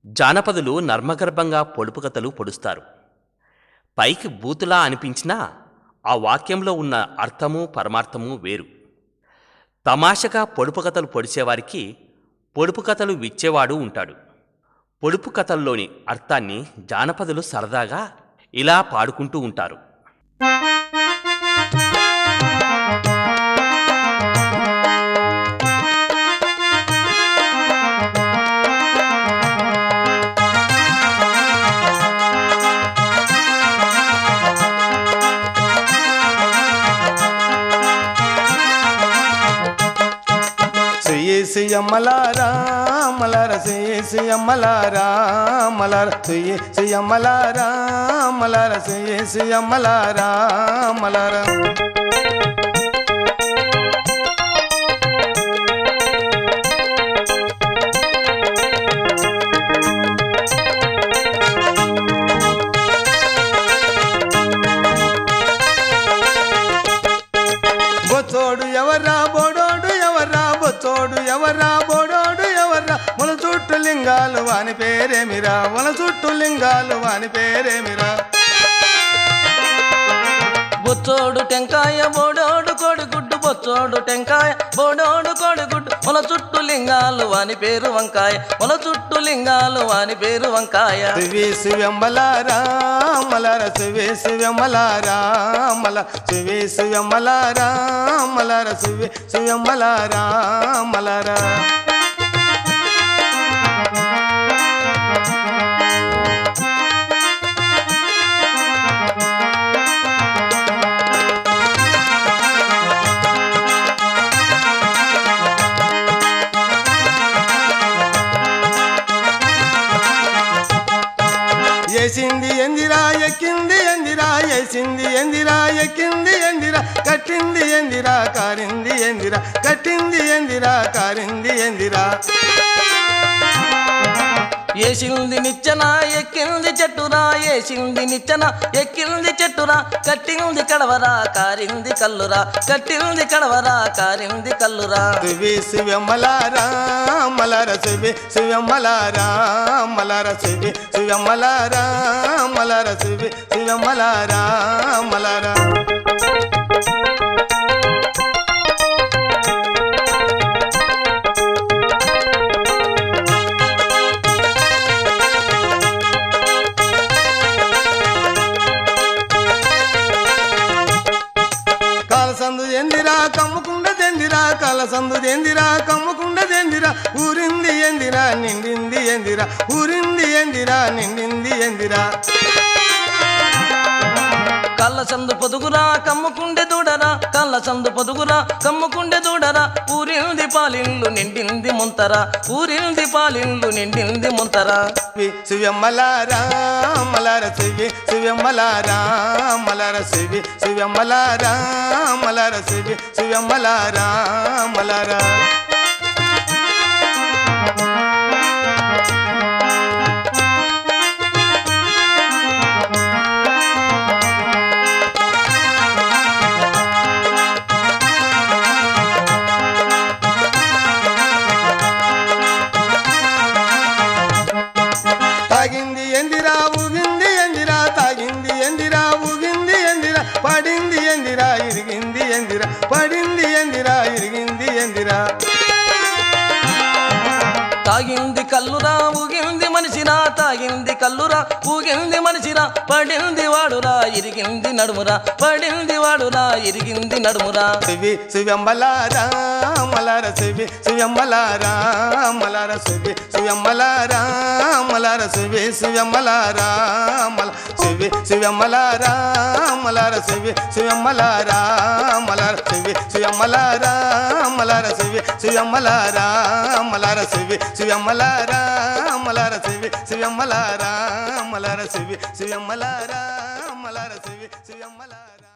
జానపదులు నర్మగర్భంగా పొడుపు కథలు పొడుస్తారు పైకి బూతులా అనిపించినా ఆ వాక్యంలో ఉన్న అర్థము పరమార్థము వేరు తమాషగా పొడుపు కథలు పొడిచేవారికి పొడుపు కథలు విచ్చేవాడు ఉంటాడు పొడుపు కథల్లోని అర్థాన్ని జానపదులు సరదాగా ఇలా పాడుకుంటూ ఉంటారు సుయేసి అమ్మలారా మలర సుయేసి అమ్మలారా మలర సుయేసి అమ్మలారా మలర సుయేసి అమ్మలారా మలర బొచ్చోడు ఎవర్రా బోడోడు ఎవర్రా బొచ్చోడు ఎవర్రా బోడోడు ఎవర్రా మన చుట్టూ లింగాలు వాని పేరేమిరా మన చుట్టూ లింగాలు వాని పేరేమిరా బొచ్చోడు టెంకాయ బోడోడు కోడిగుడ్డు బొచ్చోడు టెంకాయ బోడోడు కోడిగుడ్డు మొల చుట్టు లింగాలు వాని పేరు వంకాయ మొల చుట్టు లింగాలు వాని పేరు వంకాయ శివి శివమ్మలారా మలర శివి శివమ్మలారా మల శివి శివమ్మలారా మలర శివి శివమ్మలారా మలరా ఏసింది ఎందిరా ఎక్కింది ఎందిరా ఏసింది ఎందిరా ఎక్కింది ఎందిరా కట్టింది ఎందిరా కారింది ఎందిరా కట్టింది ఎందిరా కారింది ఎందిరా ఏసింది నిచ్చెన ఎక్కింది చెట్టురా ఏసింది నిచ్చెన ఎక్కింది చెట్టురా కట్టింది కడవరా కారింది కల్లురా కట్టింది కడవరా కారింది కల్లురా శివి శివమ్మలారా మలర శివి శివమ్మలారా మలర శివి శివమ్మలారా మలర శివి శివమ్మలారా మలరా కాలసందు ఎందిరా కమ్ముకుండ దెందిరా కాలసందు దెందిరా కమ్ముకుండ దెందిరా ఊరింది ఎందిరా నిండింది ఎందిరా ఊరింది ఎందిరా నిండింది ఎందిరా కళ్ళ సందు పొదుగురా కమ్ముకుండే దూడరా కళ్ళ సందు పొదుగురా కమ్ముకుండే దూడరా ఊరింది పాలిండ్లు నిండింది ముంతరా ఊరింది పాలిండ్లు నిండింది ముంతరా శివి శివమ్మలారా మలర శివి శివమ్మలారా మలర శివి శివమ్మలారా మలర శివి శివమ్మలారా మలరా తాగింది ఎందిరా ఊగింది ఎందిరా తాగింది ఎందిరా ఊగింది ఎందిరా పడింది ఎందిరా ఇరిగింది ఎందిరా పడింది ఎందిరా ఇరిగింది ఎందిరా తాగింది కల్లురా ఊగింది మనిషిరా తాగింది కల్లురా ఊగింది మనిషిరా పడింది వాడురా ఇరిగింది నడుమురా పడింది వాడురా ఇరిగింది నడుమురా శివి శివమ్మలారా మలర శివి శివమ్మలారా మలర శివి శివమ్మలారా మలర శివి శివమ్మలారా మల శివి శివమ్మలారా మలర శివి శివమ్మలారా మలర శివి శివమ్మలారా మలర శివి శివమ్మలారా మలర శివి శివమ్మలారా మలర శివి శివమ్మలారా మలర శివి శివమ్మలారా మలర శివి శివమ్మలారా